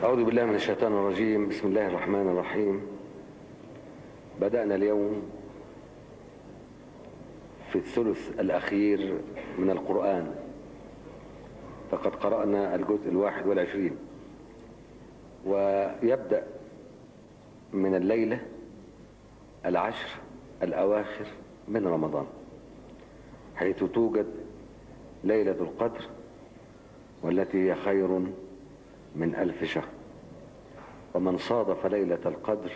أعوذ بالله من الشيطان الرجيم بسم الله الرحمن الرحيم بدأنا اليوم في الثلث الأخير من القرآن فقد قرأنا الجزء الواحد والعشرين ويبدأ من الليلة العشر الأواخر من رمضان حيث توجد ليلة القدر والتي هي خير من ألف شهر ومن صادف ليلة القدر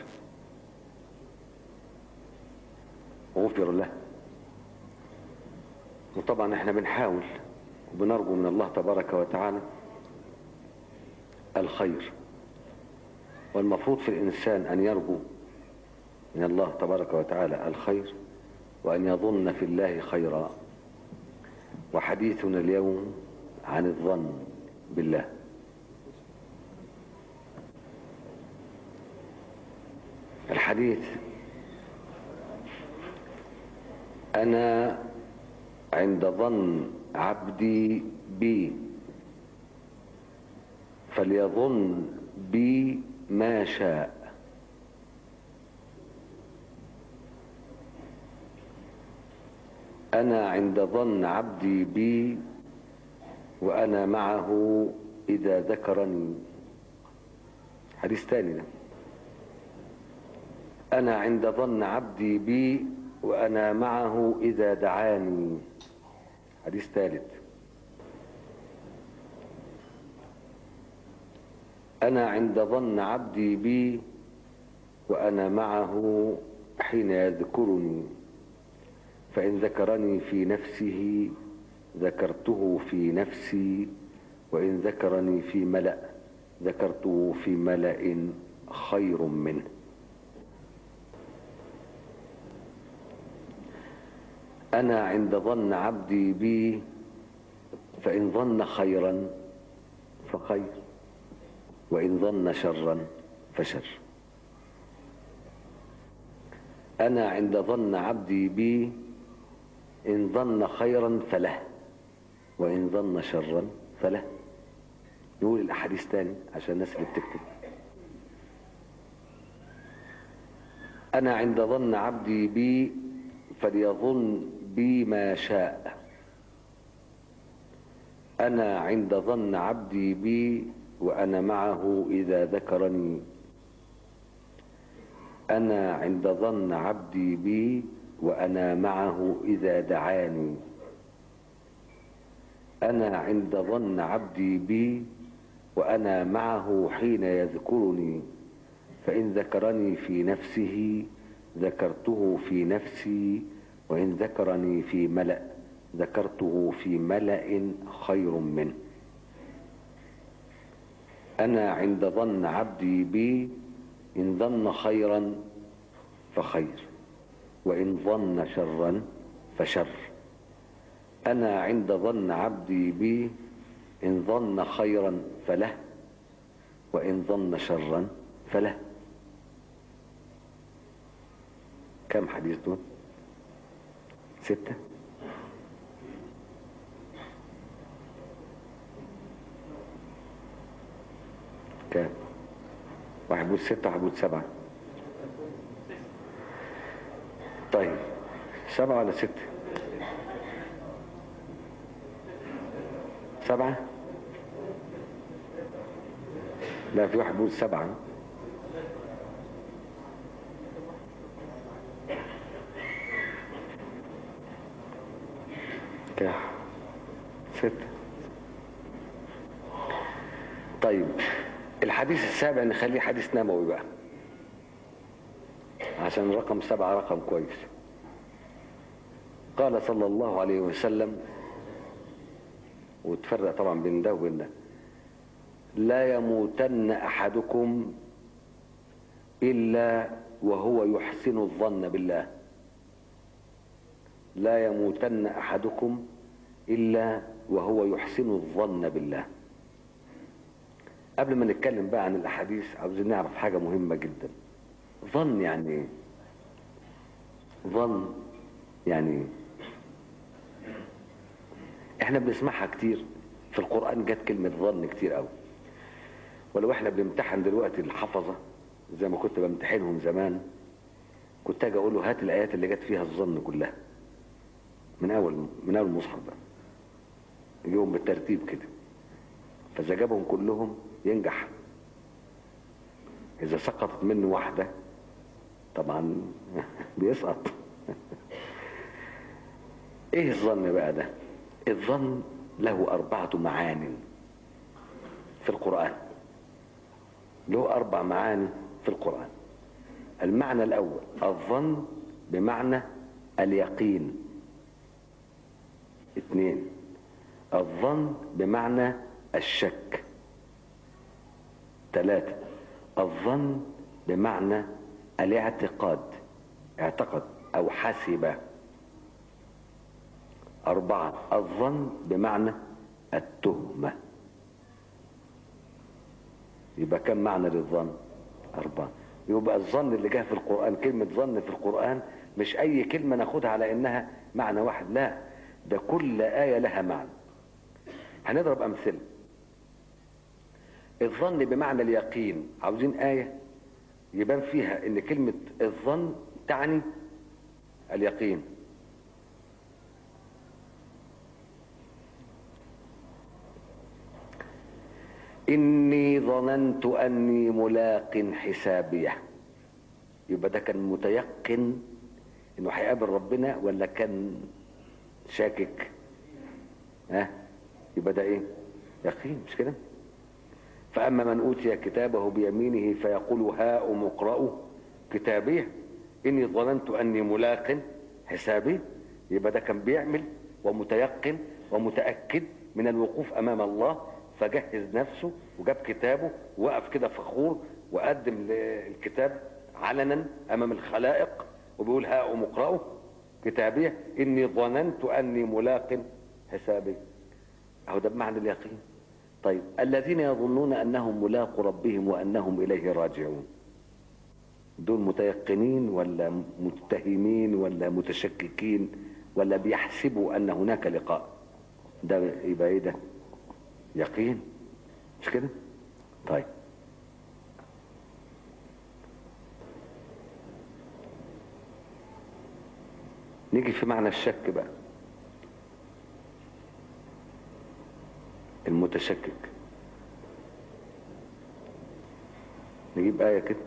غفر له وطبعا احنا بنحاول وبنرجو من الله تبارك وتعالى الخير والمفروض في الإنسان أن يرجو من الله تبارك وتعالى الخير وأن يظن في الله خيرا وحديثنا اليوم عن الظن بالله الحديث أنا عند ظن عبدي بي فليظن بي ما شاء أنا عند ظن عبدي بي وأنا معه إذا ذكرني حديث تاني ده أنا عند ظن عبدي بي وأنا معه إذا دعاني حديث ثالث أنا عند ظن عبدي بي وأنا معه حين يذكرني فإن ذكرني في نفسه ذكرته في نفسي وإن ذكرني في ملأ ذكرته في ملأ خير منه أنا عند ظن عبدي بي فإن ظن خيرا فخير وإن ظن شرا فشر أنا عند ظن عبدي بي إن ظن خيرا فله وإن ظن شرا فله نقول الأحاديث تاني عشان الناس اللي بتكتب أنا عند ظن عبدي بي فليظن بي ما شاء أنا عند ظن عبدي بي وأنا معه إذا ذكرني أنا عند ظن عبدي بي وأنا معه إذا دعاني أنا عند ظن عبدي بي وأنا معه حين يذكرني فإن ذكرني في نفسه ذكرته في نفسي وإن ذكرني في ملأ ذكرته في ملأ خير منه أنا عند ظن عبدي بي إن ظن خيرا فخير وإن ظن شرا فشر أنا عند ظن عبدي بي إن ظن خيرا فله وإن ظن شرا فله كم حديث دول ستة كام واحد بيقول ستة واحد بيقول سبعة طيب سبعة ولا ستة سبعة لا في واحد بيقول سبعة كام ستة طيب الحديث السابع نخليه حديث نبوي بقى عشان رقم سبعة رقم كويس قال صلى الله عليه وسلم وتفرق طبعا بين ده وبين ده لا يموتن احدكم الا وهو يحسن الظن بالله لا يموتن احدكم الا وهو يحسن الظن بالله قبل ما نتكلم بقى عن الاحاديث عاوزين نعرف حاجه مهمه جدا ظن يعني ايه ظن يعني ايه احنا بنسمعها كتير في القرآن جت كلمة ظن كتير قوي ولو احنا بنمتحن دلوقتي الحفظة زي ما كنت بمتحنهم زمان كنت اجي اقول له هات الايات اللي جت فيها الظن كلها من اول من اول المصحف بقى يجيبهم بالترتيب كده فاذا جابهم كلهم ينجح اذا سقطت منه واحده طبعا بيسقط ايه الظن بقى ده الظن له اربعه معان في القران له اربع معاني في القران المعنى الاول الظن بمعنى اليقين اثنين الظن بمعنى الشك ثلاثة الظن بمعنى الاعتقاد اعتقد او حسب أربعة الظن بمعنى التهمة يبقى كم معنى للظن أربعة يبقى الظن اللي جه في القرآن كلمة ظن في القرآن مش أي كلمة ناخدها على إنها معنى واحد لا ده كل آية لها معنى هنضرب أمثلة الظن بمعنى اليقين عاوزين آية يبان فيها إن كلمة الظن تعني اليقين إني ظننت أني ملاق حسابيه يبقى ده كان متيقن إنه هيقابل ربنا ولا كان شاكك ها يبقى ده إيه يقين مش كده فأما من أوتي كتابه بيمينه فيقول هاؤم اقرأوا كتابيه إني ظننت أني ملاق حسابي يبقى ده كان بيعمل ومتيقن ومتأكد من الوقوف أمام الله فجهز نفسه وجاب كتابه وقف كده فخور وقدم الكتاب علنا امام الخلائق وبيقول هاؤم اقرأوا كتابيه اني ظننت اني ملاق حسابي اهو ده بمعنى اليقين طيب الذين يظنون انهم ملاقوا ربهم وانهم اليه راجعون دول متيقنين ولا متهمين ولا متشككين ولا بيحسبوا ان هناك لقاء ده يبقى ايه ده يقين مش كده طيب نيجي في معنى الشك بقى المتشكك نجيب آية كده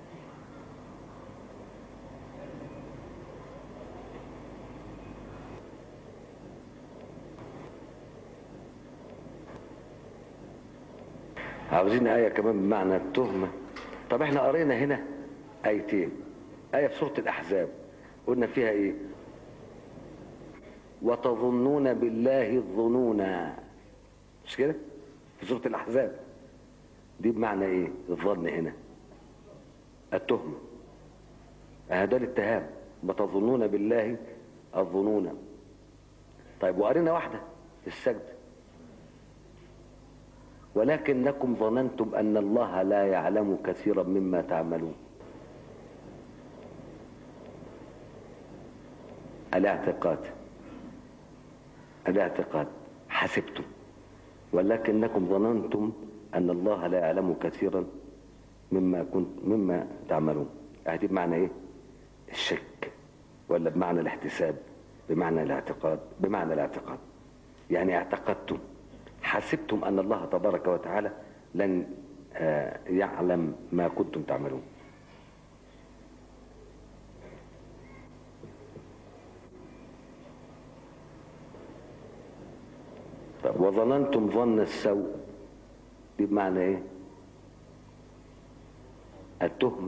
عاوزين آية كمان بمعنى التهمة طب احنا قرينا هنا آيتين آية في سورة الأحزاب قلنا فيها ايه وتظنون بالله الظنون مش كده في سورة الأحزاب دي بمعنى ايه الظن هنا التهمة هذا الاتهام وتظنون بالله الظنون طيب وقرينا واحدة في السجد ولكنكم ظننتم أن الله لا يعلم كثيرا مما تعملون الاعتقاد الاعتقاد حسبتم ولكنكم ظننتم أن الله لا يعلم كثيرا مما كنت مما تعملون هذه بمعنى ايه الشك ولا بمعنى الاحتساب بمعنى الاعتقاد بمعنى الاعتقاد يعني اعتقدتم حسبتم أن الله تبارك وتعالى لن يعلم ما كنتم تعملون طب وظننتم ظن السوء دي بمعنى ايه التهمة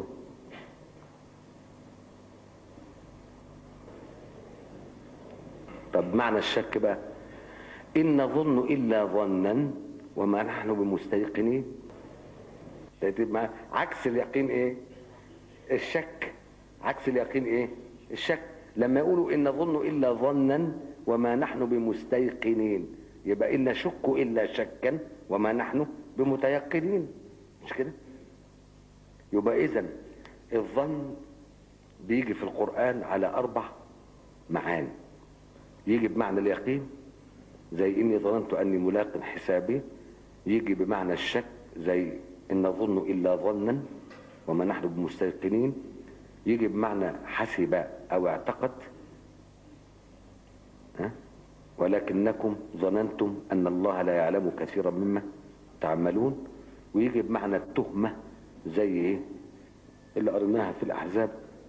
طب معنى الشك بقى إن نظن إلا ظنا وما نحن بمستيقنين مع عكس اليقين إيه الشك عكس اليقين إيه الشك لما يقولوا إن نظن إلا ظنا وما نحن بمستيقنين يبقى إن نشك إلا شكا وما نحن بمتيقنين مش كده يبقى إذن الظن بيجي في القرآن على أربع معاني يجي بمعنى اليقين زي إني ظننت أني ملاق حسابي يجي بمعنى الشك زي إن نظن إلا ظنا وما نحن بمستيقنين يجي بمعنى حسب أو اعتقد ها؟ ولكنكم ظننتم أن الله لا يعلم كثيرا مما تعملون ويجي بمعنى التهمة زي ايه اللي قريناها في الأحزاب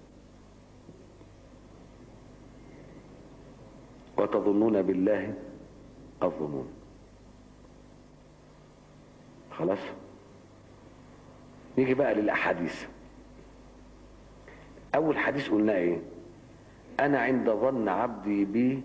وتظنون بالله الظنون خلاص نيجي بقى للأحاديث أول حديث قلنا إيه أنا عند ظن عبدي بي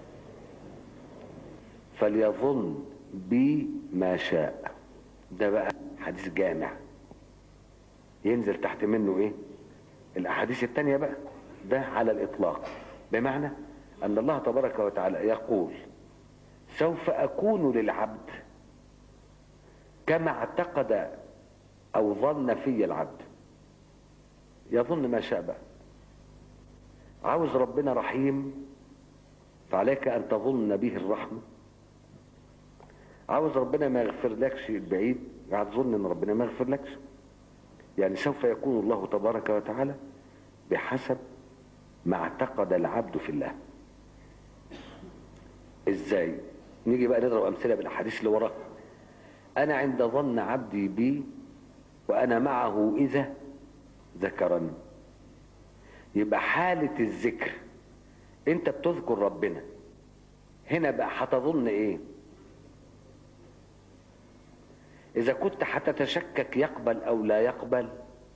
فليظن بي ما شاء ده بقى حديث جامع ينزل تحت منه ايه الاحاديث التانية بقى ده على الاطلاق بمعنى ان الله تبارك وتعالى يقول سوف اكون للعبد كما اعتقد او ظن في العبد يظن ما شاء بقى عاوز ربنا رحيم فعليك ان تظن به الرحمه عاوز ربنا ما يغفر لكش البعيد هتظن ان ربنا ما يغفر لكش يعني سوف يكون الله تبارك وتعالى بحسب ما اعتقد العبد في الله ازاي نيجي بقى نضرب امثله بالاحاديث اللي وراها انا عند ظن عبدي بي وانا معه اذا ذكرني يبقى حاله الذكر انت بتذكر ربنا هنا بقى هتظن ايه إذا كنت هتتشكك يقبل أو لا يقبل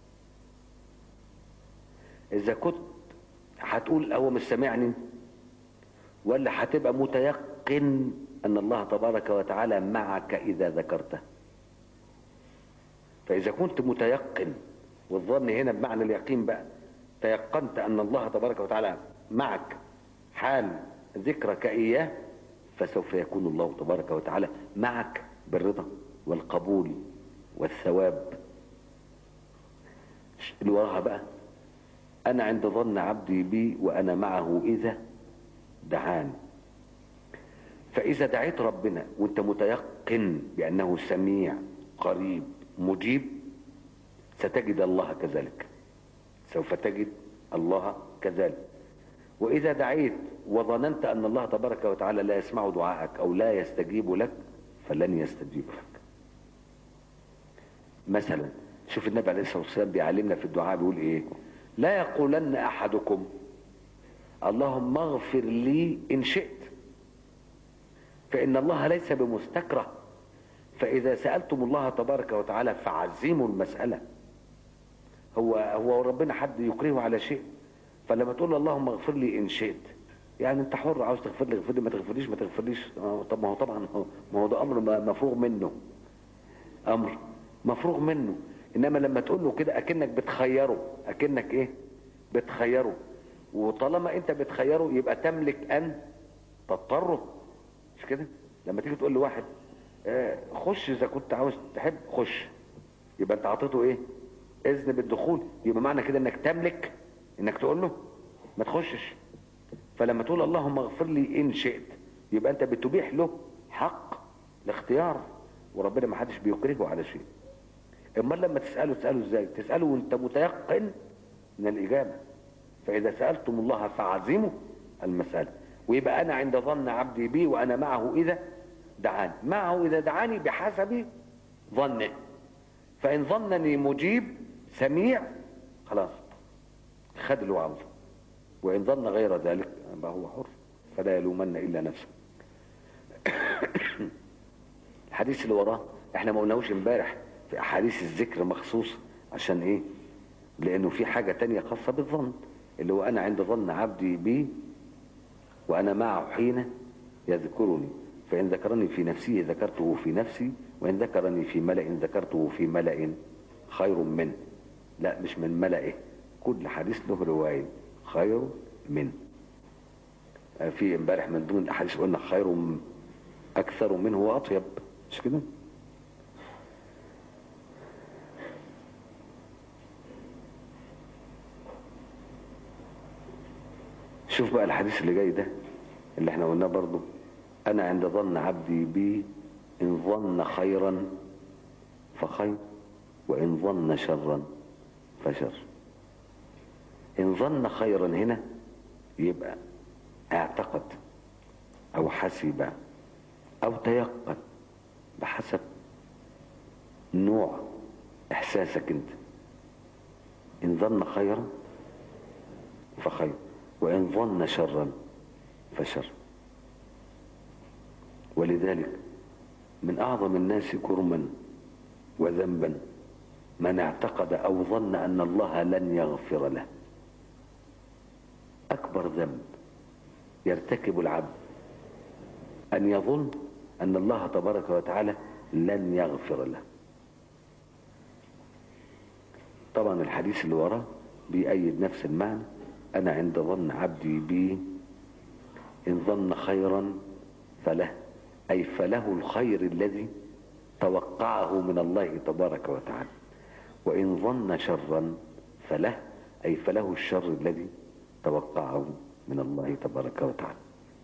إذا كنت هتقول هو مش سامعني ولا هتبقى متيقن أن الله تبارك وتعالى معك إذا ذكرته فإذا كنت متيقن والظن هنا بمعنى اليقين بقى تيقنت أن الله تبارك وتعالى معك حال ذكرك إياه فسوف يكون الله تبارك وتعالى معك بالرضا والقبول والثواب اللي وراها بقى انا عند ظن عبدي بي وانا معه اذا دعاني فاذا دعيت ربنا وانت متيقن بانه سميع قريب مجيب ستجد الله كذلك سوف تجد الله كذلك واذا دعيت وظننت ان الله تبارك وتعالى لا يسمع دعاءك او لا يستجيب لك فلن يستجيب لك مثلا شوف النبي عليه الصلاه والسلام بيعلمنا في الدعاء بيقول ايه لا يقولن احدكم اللهم اغفر لي ان شئت فان الله ليس بمستكره فاذا سالتم الله تبارك وتعالى فعزموا المساله هو هو ربنا حد يكرهه على شيء فلما تقول له اللهم اغفر لي ان شئت يعني انت حر عاوز تغفر لي اغفر لي ما تغفرليش ما تغفرليش طب ما هو طبعا ما هو ده امر مفروغ منه امر مفروغ منه انما لما تقول له كده اكنك بتخيره اكنك ايه بتخيره وطالما انت بتخيره يبقى تملك ان تضطره مش كده لما تيجي تقول لواحد آه خش اذا كنت عاوز تحب خش يبقى انت عطيته ايه اذن بالدخول يبقى معنى كده انك تملك انك تقول له ما تخشش فلما تقول اللهم اغفر لي ان شئت يبقى انت بتبيح له حق الاختيار وربنا ما حدش بيكرهه على شيء امال لما تساله تساله ازاي تساله وانت متيقن من الاجابه فاذا سالتم الله فعزموا المساله ويبقى انا عند ظن عبدي بي وانا معه اذا دعاني معه اذا دعاني بحسب ظنه فان ظنني مجيب سميع خلاص خد اللي هو عاوزه وان ظن غير ذلك يبقى هو حر فلا يلومن الا نفسه الحديث اللي وراه احنا ما قلناهوش امبارح في احاديث الذكر مخصوص عشان ايه لانه في حاجة تانية خاصة بالظن اللي هو انا عند ظن عبدي بي وانا معه حين يذكرني فان ذكرني في نفسه ذكرته في نفسي وان ذكرني في ملأ ذكرته في ملأ خير منه لا مش من ملأه كل حديث له رواية خير من في امبارح من ضمن الاحاديث قلنا خير اكثر منه واطيب مش كده شوف بقى الحديث اللي جاي ده اللي احنا قلناه برضو انا عند ظن عبدي بي ان ظن خيرا فخير وإن ظن شرا فشر إن ظن خيرا هنا يبقى اعتقد أو حسب أو تيقن بحسب نوع إحساسك أنت إن ظن خيرا فخير وإن ظن شرا فشر ولذلك من أعظم الناس كرما وذنبا من اعتقد أو ظن أن الله لن يغفر له أكبر ذنب يرتكب العبد أن يظن أن الله تبارك وتعالى لن يغفر له طبعا الحديث اللي وراه بيأيد نفس المعنى أنا عند ظن عبدي بي إن ظن خيرا فله أي فله الخير الذي توقعه من الله تبارك وتعالى وإن ظن شرا فله أي فله الشر الذي توقعه من الله تبارك وتعالى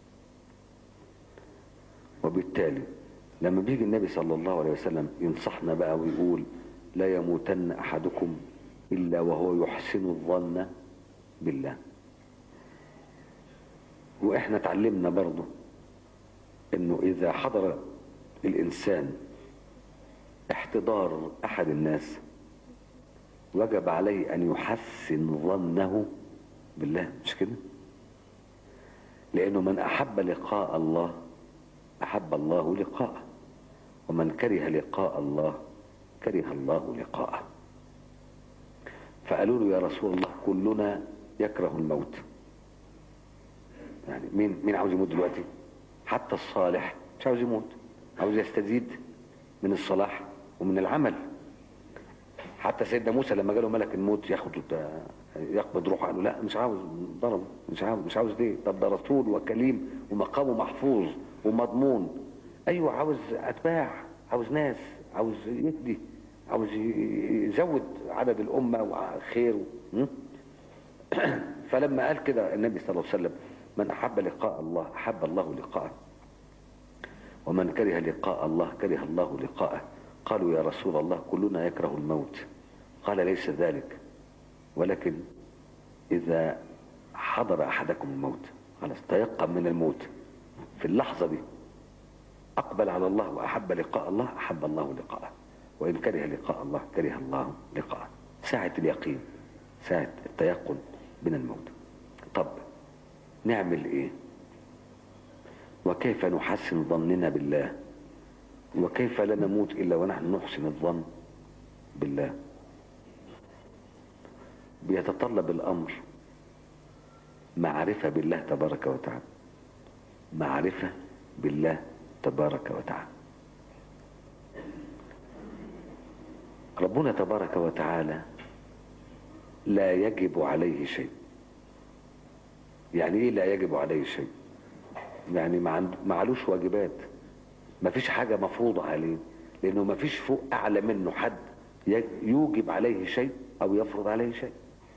وبالتالي لما بيجي النبي صلى الله عليه وسلم ينصحنا بقى ويقول لا يموتن أحدكم إلا وهو يحسن الظن بالله وإحنا اتعلمنا برضه إنه إذا حضر الإنسان احتضار أحد الناس وجب عليه أن يحسن ظنه بالله مش كده لأنه من أحب لقاء الله أحب الله لقاءه ومن كره لقاء الله كره الله لقاءه فقالوا له يا رسول الله كلنا يكره الموت يعني مين مين عاوز يموت دلوقتي حتى الصالح مش عاوز يموت عاوز يستزيد من الصلاح ومن العمل حتى سيدنا موسى لما جاله ملك الموت ياخد يقبض روحه قال له لا مش عاوز ضرب مش عاوز مش عاوز ليه طب ده رسول وكليم ومقامه محفوظ ومضمون ايوه عاوز اتباع عاوز ناس عاوز يدي عاوز يزود عدد الامه وخير فلما قال كده النبي صلى الله عليه وسلم من احب لقاء الله احب الله لقاءه ومن كره لقاء الله كره الله لقاءه قالوا يا رسول الله كلنا يكره الموت قال ليس ذلك ولكن إذا حضر أحدكم الموت خلاص تيقن من الموت في اللحظة دي أقبل على الله وأحب لقاء الله أحب الله لقاءه وإن كره لقاء الله كره الله لقاءه ساعة اليقين ساعة التيقن من الموت طب نعمل إيه وكيف نحسن ظننا بالله وكيف لا نموت إلا ونحن نحسن الظن بالله بيتطلب الأمر معرفة بالله تبارك وتعالى معرفة بالله تبارك وتعالى ربنا تبارك وتعالى لا يجب عليه شيء يعني ايه لا يجب عليه شيء يعني ما معلوش واجبات ما فيش حاجة مفروضة عليه لانه ما فيش فوق اعلى منه حد يوجب عليه شيء او يفرض عليه شيء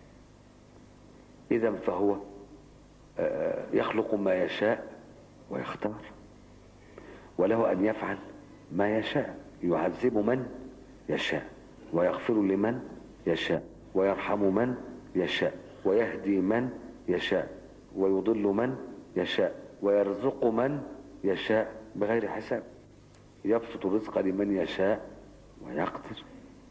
اذا فهو يخلق ما يشاء ويختار وله ان يفعل ما يشاء يعذب من يشاء ويغفر لمن يشاء ويرحم من يشاء ويهدي من يشاء ويضل من يشاء ويرزق من يشاء بغير حساب يبسط الرزق لمن يشاء ويقدر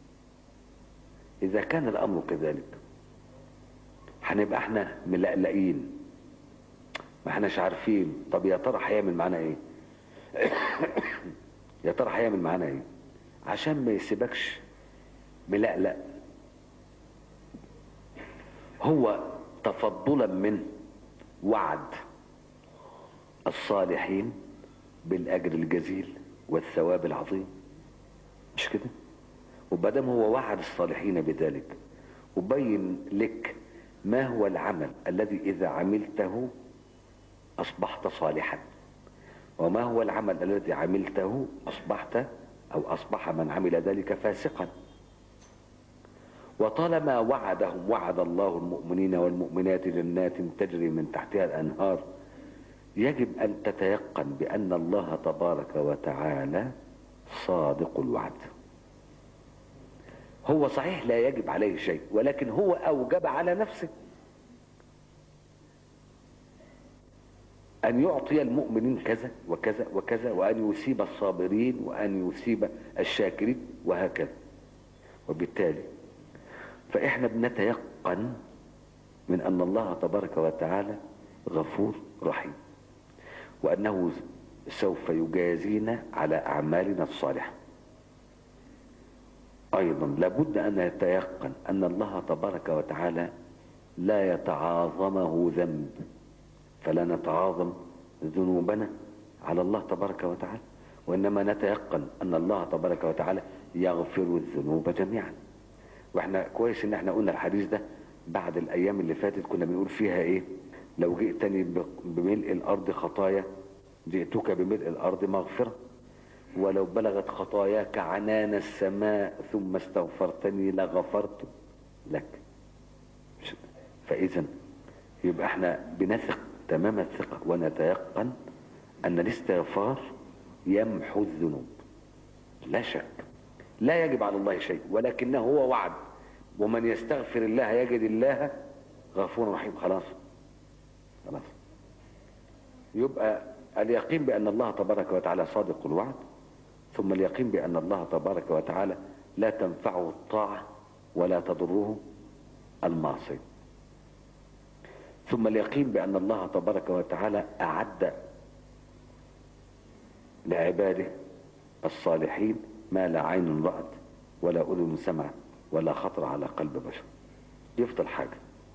إذا كان الأمر كذلك هنبقى احنا ملقلقين ما احناش عارفين طب يا ترى هيعمل معانا ايه يا ترى هيعمل معانا ايه عشان ما يسيبكش ملقلق هو تفضلا من وعد الصالحين بالاجر الجزيل والثواب العظيم مش كده وبدم هو وعد الصالحين بذلك وبين لك ما هو العمل الذي اذا عملته اصبحت صالحا وما هو العمل الذي عملته اصبحت او اصبح من عمل ذلك فاسقا وطالما وعدهم وعد الله المؤمنين والمؤمنات جنات تجري من تحتها الانهار يجب ان تتيقن بان الله تبارك وتعالى صادق الوعد هو صحيح لا يجب عليه شيء ولكن هو أوجب على نفسه أن يعطي المؤمنين كذا وكذا وكذا وأن يثيب الصابرين وأن يثيب الشاكرين وهكذا وبالتالي فإحنا بنتيقن من أن الله تبارك وتعالى غفور رحيم وأنه سوف يجازينا على أعمالنا الصالحة أيضا لابد أن يتيقن أن الله تبارك وتعالى لا يتعاظمه ذنب فلا نتعاظم ذنوبنا على الله تبارك وتعالى وإنما نتيقن أن الله تبارك وتعالى يغفر الذنوب جميعا واحنا كويس ان احنا قلنا الحديث ده بعد الايام اللي فاتت كنا بنقول فيها ايه لو جئتني بملء الارض خطايا جئتك بملء الارض مغفرة ولو بلغت خطاياك عنان السماء ثم استغفرتني لغفرت لك فاذا يبقى احنا بنثق تمام الثقة ونتيقن ان الاستغفار يمحو الذنوب لا شك لا يجب على الله شيء ولكنه هو وعد ومن يستغفر الله يجد الله غفور رحيم خلاص خلاص يبقى اليقين بأن الله تبارك وتعالى صادق الوعد ثم اليقين بأن الله تبارك وتعالى لا تنفعه الطاعة ولا تضره المعصية ثم اليقين بأن الله تبارك وتعالى أعد لعباده الصالحين ما لا عين رأت ولا أذن سمعت ولا خطر على قلب بشر يفضل حاجة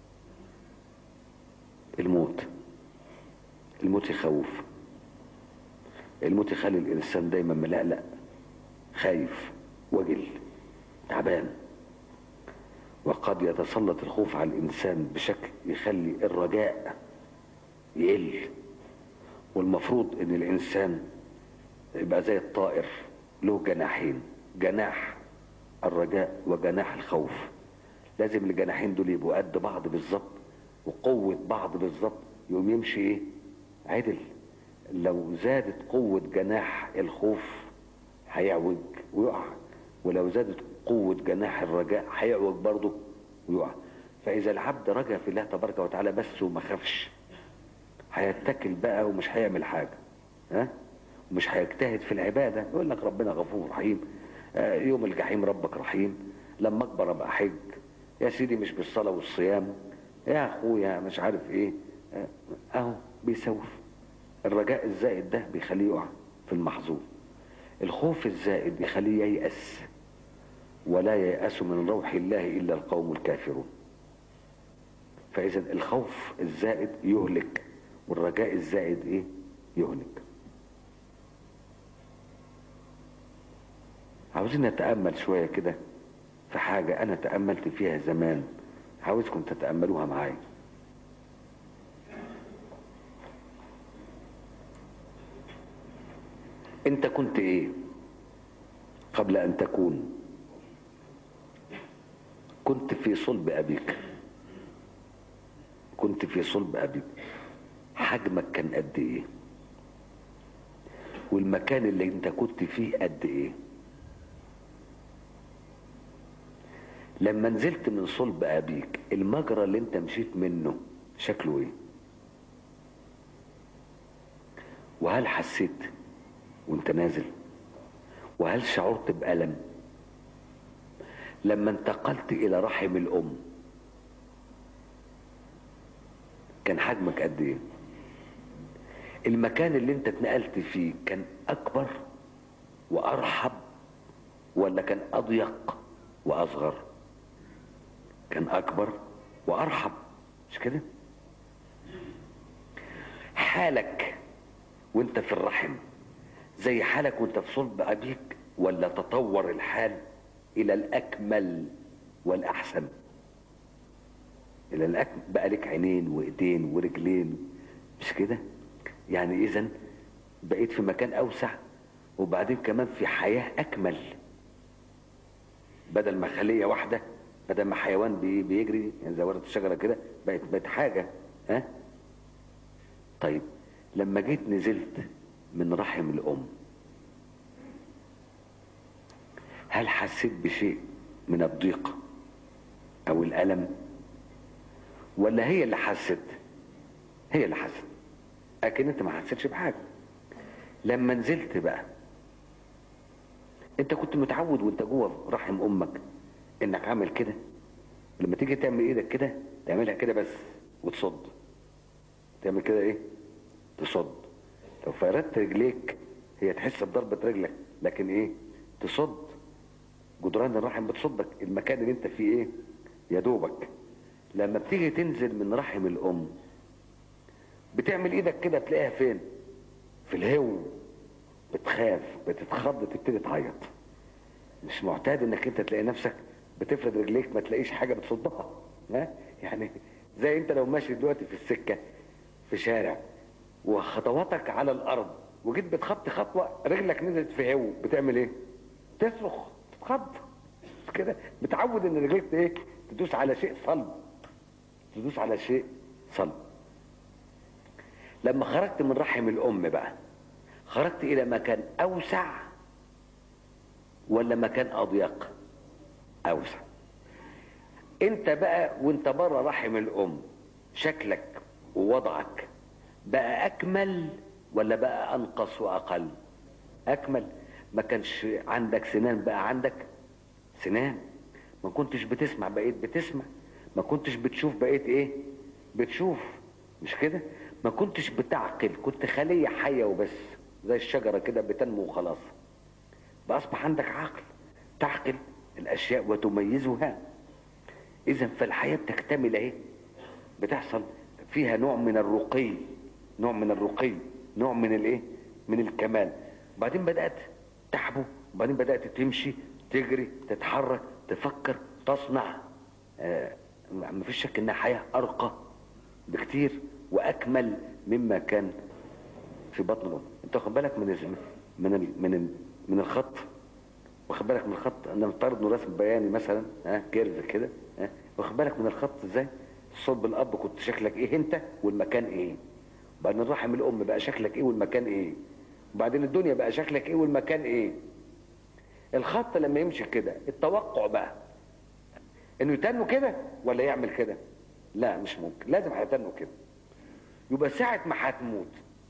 الموت الموت يخوف الموت يخلي الإنسان دايما ملقلق خايف وجل تعبان وقد يتسلط الخوف على الإنسان بشكل يخلي الرجاء يقل والمفروض ان الإنسان يبقى زي الطائر له جناحين جناح الرجاء وجناح الخوف لازم الجناحين دول يبقوا قد بعض بالظبط وقوة بعض بالظبط يقوم يمشي ايه عدل لو زادت قوة جناح الخوف هيعوج ويقع ولو زادت قوة جناح الرجاء هيعوج برضه ويقع فإذا العبد رجا في الله تبارك وتعالى بس وما خافش هيتكل بقى ومش هيعمل حاجة ها ومش هيجتهد في العبادة يقول لك ربنا غفور رحيم يوم الجحيم ربك رحيم لما اكبر ابقى حج يا سيدي مش بالصلاة والصيام يا اخويا مش عارف ايه اهو بيسوف الرجاء الزائد ده بيخليه يقع في المحظور الخوف الزائد بيخليه ييأس ولا ييأس من روح الله إلا القوم الكافرون فإذا الخوف الزائد يهلك والرجاء الزائد إيه يهلك عاوزين نتأمل شوية كده في حاجة أنا تأملت فيها زمان عاوزكم تتأملوها معايا أنت كنت إيه قبل أن تكون كنت في صلب أبيك كنت في صلب أبيك حجمك كان قد إيه والمكان اللي أنت كنت فيه قد إيه لما نزلت من صلب ابيك المجرى اللي انت مشيت منه شكله ايه وهل حسيت وانت نازل وهل شعرت بألم لما انتقلت الى رحم الام كان حجمك قد ايه المكان اللي انت اتنقلت فيه كان اكبر وارحب ولا كان اضيق واصغر كان اكبر وارحب مش كده حالك وانت في الرحم زي حالك وانت في صلب ابيك ولا تطور الحال الى الاكمل والاحسن الى الاكمل بقى لك عينين وايدين ورجلين مش كده يعني اذا بقيت في مكان اوسع وبعدين كمان في حياة اكمل بدل ما خلية واحدة بدل ما حيوان بي بيجري يعني زي ورقة الشجرة كده بقت بقت حاجة ها طيب لما جيت نزلت من رحم الأم هل حسيت بشيء من الضيق او الالم ولا هي اللي حست هي اللي حست لكن انت ما حسيتش بحاجه لما نزلت بقى انت كنت متعود وانت جوه رحم امك انك عامل كده لما تيجي تعمل ايدك كده تعملها كده بس وتصد تعمل كده ايه تصد لو فردت رجليك هي تحس بضربة رجلك لكن ايه تصد جدران الرحم بتصدك المكان اللي انت فيه ايه يا دوبك لما بتيجي تنزل من رحم الام بتعمل ايدك كده تلاقيها فين في الهو بتخاف بتتخض تبتدي تعيط مش معتاد انك انت تلاقي نفسك بتفرد رجليك ما تلاقيش حاجه بتصدها ها يعني زي انت لو ماشي دلوقتي في السكه في شارع وخطواتك على الارض وجيت بتخطي خطوه رجلك نزلت في هو بتعمل ايه تصرخ تتخض كده متعود ان رجليك ايه تدوس على شيء صلب تدوس على شيء صلب لما خرجت من رحم الام بقى خرجت الى مكان اوسع ولا مكان اضيق اوسع انت بقى وانت بره رحم الام شكلك ووضعك بقى اكمل ولا بقى انقص واقل اكمل ما كانش عندك سنان بقى عندك سنان ما كنتش بتسمع بقيت بتسمع ما كنتش بتشوف بقيت ايه بتشوف مش كده ما كنتش بتعقل كنت خلية حية وبس زي الشجرة كده بتنمو وخلاص بقى اصبح عندك عقل تعقل الاشياء وتميزها اذا فالحياة بتكتمل اهي بتحصل فيها نوع من الرقي نوع من الرقي نوع من الايه من الكمال بعدين بدأت تحبو وبعدين بدأت تمشي تجري تتحرك تفكر تصنع آه ما فيش شك انها حياة ارقى بكتير واكمل مما كان في بطن الام انت واخد بالك من ال من ال من ال من الخط واخد بالك من الخط انا مفترض انه رسم بياني مثلا ها كيرف كده ها واخد بالك من الخط ازاي صلب الاب كنت شكلك ايه انت والمكان ايه بعدين رحم الام بقى شكلك ايه والمكان ايه وبعدين الدنيا بقى شكلك ايه والمكان ايه الخط لما يمشي كده التوقع بقى انه يتنوا كده ولا يعمل كده لا مش ممكن لازم هيتنوا كده يبقى ساعة ما هتموت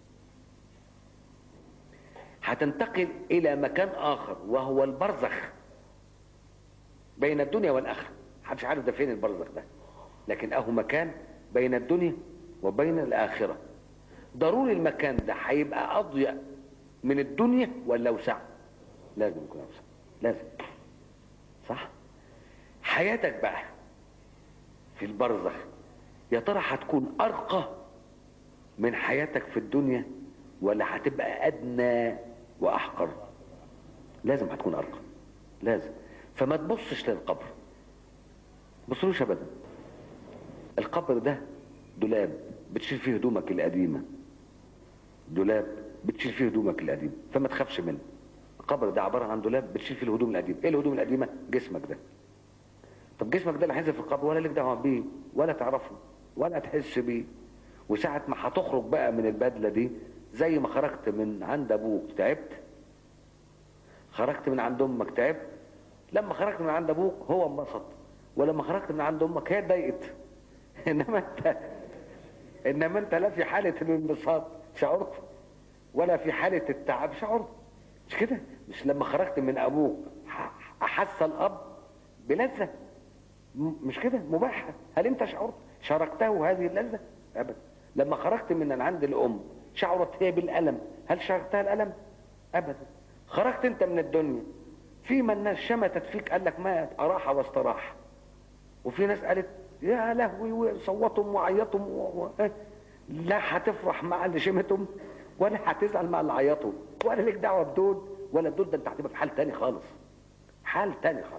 هتنتقل الى مكان اخر وهو البرزخ بين الدنيا والاخره محدش عارف ده فين البرزخ ده لكن اهو مكان بين الدنيا وبين الاخره ضروري المكان ده هيبقى اضيق من الدنيا ولا اوسع لازم يكون اوسع لازم صح حياتك بقى في البرزخ يا ترى هتكون ارقى من حياتك في الدنيا ولا هتبقى ادنى واحقر لازم هتكون ارقى لازم فما تبصش للقبر بصلوش ابدا القبر ده دولاب بتشيل فيه هدومك القديمه دولاب بتشيل فيه هدومك القديمه فما تخافش منه القبر ده عباره عن دولاب بتشيل فيه الهدوم القديمه ايه الهدوم القديمه جسمك ده طب جسمك ده اللي هينزل في القبر ولا لك دعوه بيه ولا تعرفه ولا تحس بيه وساعة ما هتخرج بقى من البدلة دي زي ما خرجت من عند ابوك تعبت خرجت من عند امك تعبت لما خرجت من عند ابوك هو انبسط ولما خرجت من عند امك هي اتضايقت انما انت انما انت لا في حالة الانبساط شعرت ولا في حالة التعب شعرت مش كده مش لما خرجت من ابوك احس الاب بلذة مش كده مباحة هل انت شعرت شاركته هذه اللذة ابدا لما خرجت من عند الام شعرت هي بالالم هل شاركتها الالم ابدا خرجت انت من الدنيا في من الناس شمتت فيك قال لك مات اراح واستراح وفي ناس قالت يا لهوي وصوتهم وعيطهم و... و... لا هتفرح مع اللي شمتهم ولا هتزعل مع اللي عيطوا ولا لك دعوه بدول ولا بدول ده انت هتبقى في حال تاني خالص حال تاني خالص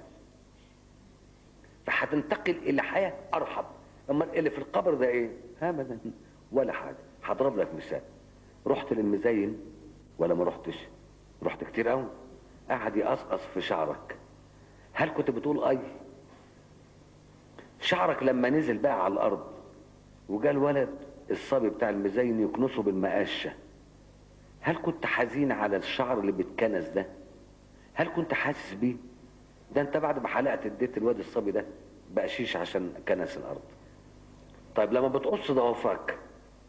فهتنتقل الى حياه ارحب اما اللي في القبر ده ايه ابدا ولا حاجه هضرب لك مثال رحت للمزين ولا ما رحتش رحت كتير قوي قعد يقصقص في شعرك هل كنت بتقول اي شعرك لما نزل بقى على الارض وجا الولد الصبي بتاع المزين يكنسه بالمقاشه هل كنت حزين على الشعر اللي بيتكنس ده هل كنت حاسس بيه ده انت بعد ما حلقت اديت الواد الصبي ده بقشيش عشان كنس الارض طيب لما بتقص ضوافرك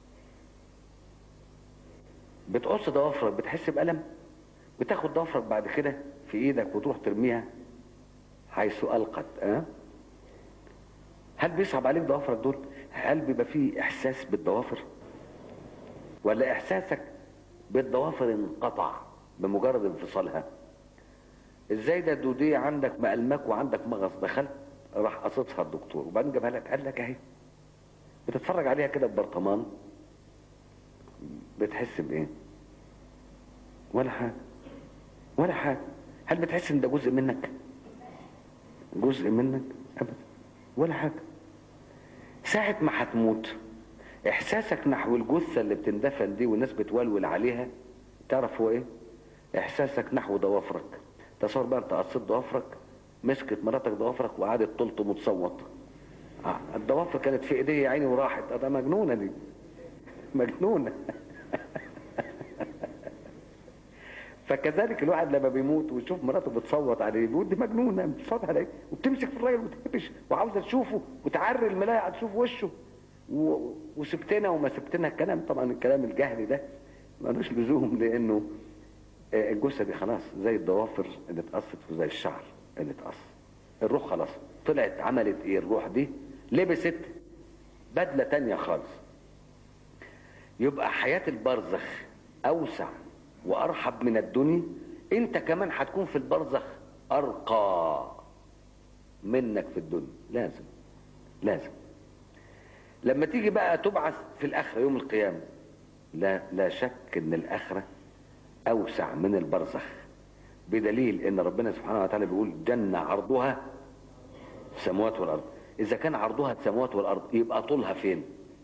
بتقص ضوافرك بتحس بألم بتاخد ضوافرك بعد كده في ايدك وتروح ترميها حيث ألقت أه؟ هل بيصعب عليك ضوافرك دول هل بيبقى فيه احساس بالضوافر ولا احساسك بالضوافر انقطع بمجرد انفصالها ازاي ده الدودية عندك مقلمك وعندك مغص دخلت راح قصصها الدكتور وبعدين جابها لك قال لك اهي بتتفرج عليها كده ببرطمان بتحس بايه ولا حاجه ولا حاجه هل بتحس ان ده جزء منك جزء منك ابدا ولا حاجه ساعه ما هتموت احساسك نحو الجثه اللي بتندفن دي والناس بتولول عليها تعرف هو ايه احساسك نحو ضوافرك تصور بقى انت قصيت ضوافرك مسكت مراتك ضوافرك وقعدت تلطم وتصوت آه، الضوافر كانت في ايديها يا عيني وراحت آه، ده مجنونه دي مجنونه فكذلك الواحد لما بيموت ويشوف مراته بتصوت عليه بيقول دي مجنونه بتصوت عليه وبتمسك في الراجل وتقفش وعاوزه تشوفه وتعري الملايه تشوف وشه و... وسبتنا وما سبتنا الكلام طبعا الكلام الجهلي ده ملوش لزوم لانه آه، الجثه دي خلاص زي الضوافر اللي اتقصت وزي الشعر اللي اتقص الروح خلاص طلعت عملت ايه الروح دي لبست بدله تانية خالص يبقى حياه البرزخ اوسع وارحب من الدنيا انت كمان هتكون في البرزخ ارقى منك في الدنيا لازم لازم لما تيجي بقى تبعث في الاخره يوم القيامه لا لا شك ان الاخره اوسع من البرزخ بدليل ان ربنا سبحانه وتعالى بيقول جنة عرضها السماوات والارض اذا كان عرضها السماوات والارض يبقى طولها فين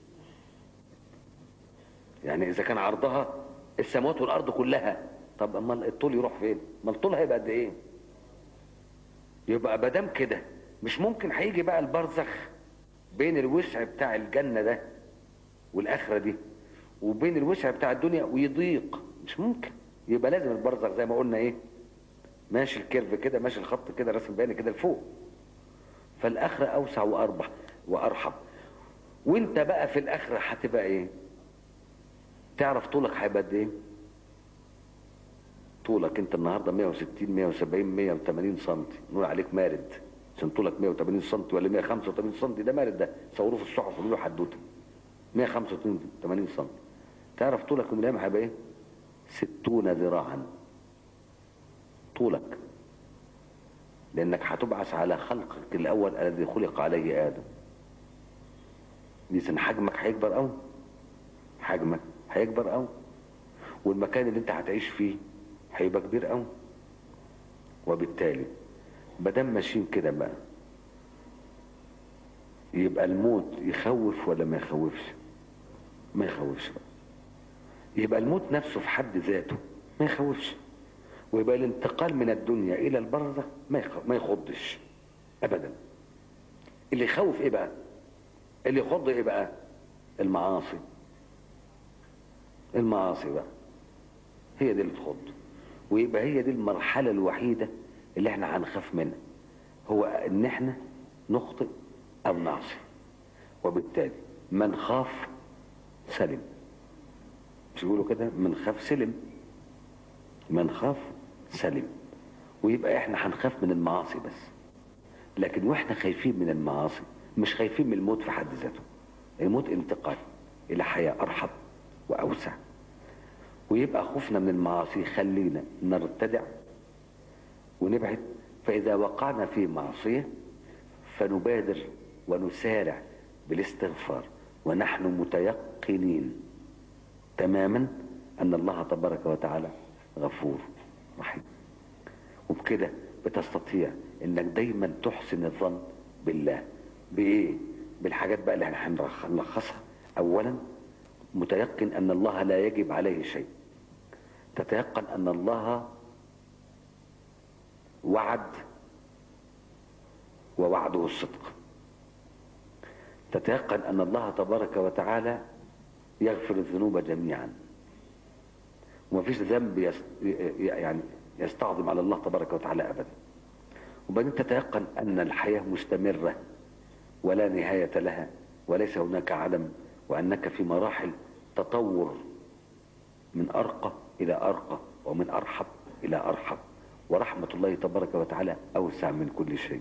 يعني اذا كان عرضها السماوات والارض كلها طب اما الطول يروح فين ما الطول هيبقى قد ايه يبقى مادام كده مش ممكن هيجي بقى البرزخ بين الوسع بتاع الجنه ده والاخره دي وبين الوسع بتاع الدنيا ويضيق مش ممكن يبقى لازم البرزخ زي ما قلنا ايه ماشي الكيرف كده ماشي الخط كده رسم بياني كده لفوق فالاخره اوسع واربح وارحب وانت بقى في الاخره هتبقى ايه تعرف طولك هيبقى قد ايه طولك انت النهارده 160 170 180 سم نقول عليك مارد عشان طولك 180 سم ولا 185 سم ده مارد ده صوروه في الصحف ويقولوا حدوته 185 سم تعرف طولك يوم الايام هيبقى ايه 60 ذراعا طولك لانك هتبعث على خلقك الاول الذي خلق عليه ادم اذا حجمك هيكبر قوي حجمك هيكبر قوي والمكان اللي انت هتعيش فيه هيبقى كبير قوي وبالتالي مادام ماشيين كده بقى يبقى الموت يخوف ولا ما يخوفش ما يخوفش بقى يبقى الموت نفسه في حد ذاته ما يخوفش ويبقى الانتقال من الدنيا الى البرزخ ما يخ- ما يخضش ابدا اللي يخوف ايه بقى اللي يخض ايه بقى المعاصي المعاصي بقى هي دي اللي تخض ويبقى هي دي المرحله الوحيده اللي احنا هنخاف منها هو ان احنا نخطئ او نعصي وبالتالي من خاف سلم مش بيقولوا كده من خاف سلم من خاف سلم ويبقى احنا هنخاف من المعاصي بس لكن واحنا خايفين من المعاصي مش خايفين من الموت في حد ذاته الموت انتقال الى حياه ارحب واوسع ويبقى خوفنا من المعاصي يخلينا نرتدع ونبعد فاذا وقعنا في معصيه فنبادر ونسارع بالاستغفار ونحن متيقنين تماما ان الله تبارك وتعالى غفور رحيم وبكده بتستطيع انك دايما تحسن الظن بالله بايه بالحاجات بقى اللي احنا هنرخ- هنلخصها اولا متيقن ان الله لا يجب عليه شيء تتيقن ان الله وعد ووعده الصدق تتيقن ان الله تبارك وتعالى يغفر الذنوب جميعا ومفيش ذنب يس يعني يستعظم على الله تبارك وتعالى ابدا وبعدين تتيقن أن الحياة مستمرة ولا نهاية لها وليس هناك عدم وأنك في مراحل تطور من أرقى إلى أرقى ومن أرحب إلى أرحب ورحمة الله تبارك وتعالى أوسع من كل شيء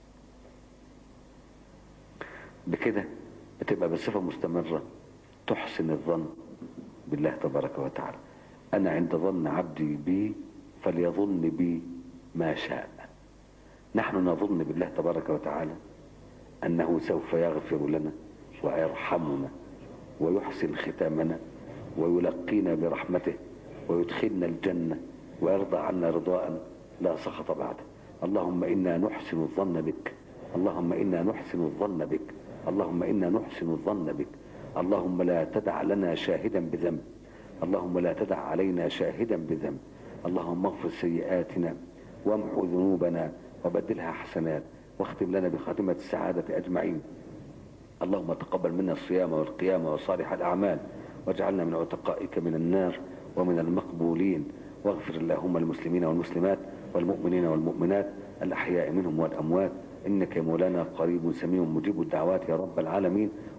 بكده بتبقى بصفة مستمرة تحسن الظن بالله تبارك وتعالى أنا عند ظن عبدي بي فليظن بي ما شاء نحن نظن بالله تبارك وتعالى أنه سوف يغفر لنا ويرحمنا ويحسن ختامنا ويلقينا برحمته ويدخلنا الجنة ويرضى عنا رضاء لا سخط بعده اللهم إنا نحسن الظن بك اللهم إنا نحسن الظن بك اللهم إنا نحسن الظن بك اللهم لا تدع لنا شاهدا بذنب اللهم لا تدع علينا شاهدا بذنب اللهم اغفر سيئاتنا وامحو ذنوبنا وبدلها حسنات واختم لنا بخاتمة السعادة أجمعين اللهم تقبل منا الصيام والقيام وصالح الأعمال واجعلنا من عتقائك من النار ومن المقبولين واغفر اللهم المسلمين والمسلمات والمؤمنين والمؤمنات الأحياء منهم والأموات إنك مولانا قريب سميع مجيب الدعوات يا رب العالمين